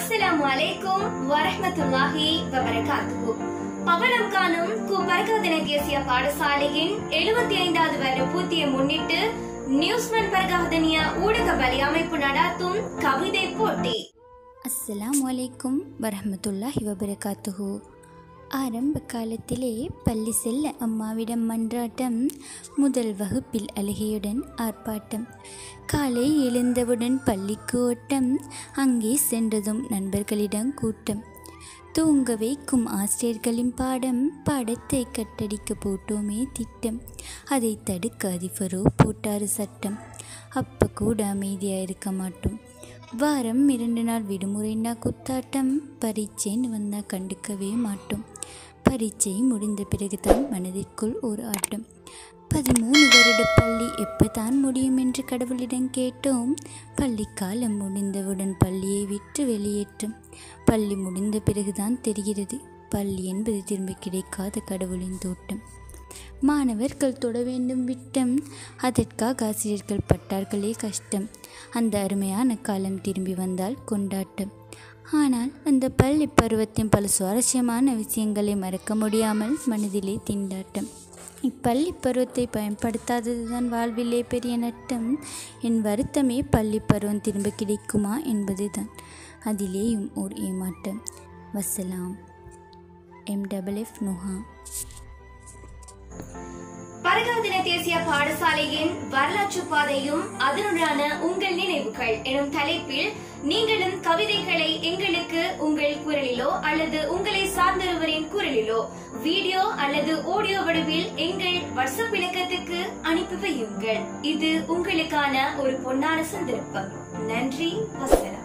அஸ்ஸலாமு அலைக்கும் வரஹ்மத்துல்லாஹி வபரகாத்துஹு பவனம் காணும் கு பரகாதன தேசிய பாடசாலையின் எழுபத்தி ஐந்தாவது வருட பூர்த்தியை முன்னிட்டு நியூஸ்மன் பரகாதனிய ஊடக வலை அமைப்பு நடாத்தும் கவிதை போட்டி அஸ்ஸலாமு அலைக்கும் வரஹ்மத்துல்லாஹி வபரகாத்துஹு ஆரம்ப காலத்திலே பள்ளி செல்ல அம்மாவிடம் மன்றாட்டம் முதல் வகுப்பில் அழுகையுடன் ஆர்ப்பாட்டம் காலை எழுந்தவுடன் பள்ளிக்கு ஓட்டம் அங்கே சென்றதும் நண்பர்களிடம் கூட்டம் தூங்க வைக்கும் ஆசிரியர்களின் பாடம் பாடத்தை கட்டடிக்க போட்டோமே திட்டம் அதை தடுக்க அதிபரோ போட்டாரு சட்டம் அப்ப கூட அமைதியாக இருக்க மாட்டோம் வாரம் இரண்டு நாள் விடுமுறைனா குத்தாட்டம் பரீட்சைன்னு வந்தால் கண்டுக்கவே மாட்டோம் பரீட்சை முடிந்த பிறகுதான் மனதிற்குள் ஒரு ஆட்டம் பதிமூணு வருட பள்ளி எப்பதான் முடியும் என்று கடவுளிடம் கேட்டோம் பள்ளி காலம் முடிந்தவுடன் பள்ளியை விட்டு வெளியேற்றும் பள்ளி முடிந்த பிறகுதான் தெரிகிறது பள்ளி என்பது திரும்ப கிடைக்காத கடவுளின் தோட்டம் மாணவர்கள் தொட வேண்டும் விட்டம் அதற்காக ஆசிரியர்கள் பட்டார்களே கஷ்டம் அந்த அருமையான காலம் திரும்பி வந்தால் கொண்டாட்டம் ஆனால் அந்த பள்ளி பருவத்தின் பல சுவாரஸ்யமான விஷயங்களை மறக்க முடியாமல் மனதிலே திண்டாட்டம் இப்பள்ளி பருவத்தை பயன்படுத்தாததுதான் வாழ்விலே பெரிய நட்டம் என் வருத்தமே பள்ளி பருவம் திரும்ப கிடைக்குமா என்பதுதான் அதிலேயும் ஓர் ஏமாட்டம் வசலாம் எம் டபுள் எஃப் நுஹா பரகாதன தேசிய பாடசாலையின் வரலாற்று பாதையும் அதனுடான உங்கள் நினைவுகள் எனும் தலைப்பில் நீங்களும் கவிதைகளை எங்களுக்கு உங்கள் குரலிலோ அல்லது உங்களை சார்ந்தொருவரின் குரலிலோ வீடியோ அல்லது ஆடியோ வடிவில் எங்கள் வாட்ஸ்அப் இலக்கத்துக்கு அனுப்பி வையுங்கள் இது உங்களுக்கான ஒரு பொன்னான சந்தர்ப்பம் நன்றி வசனம்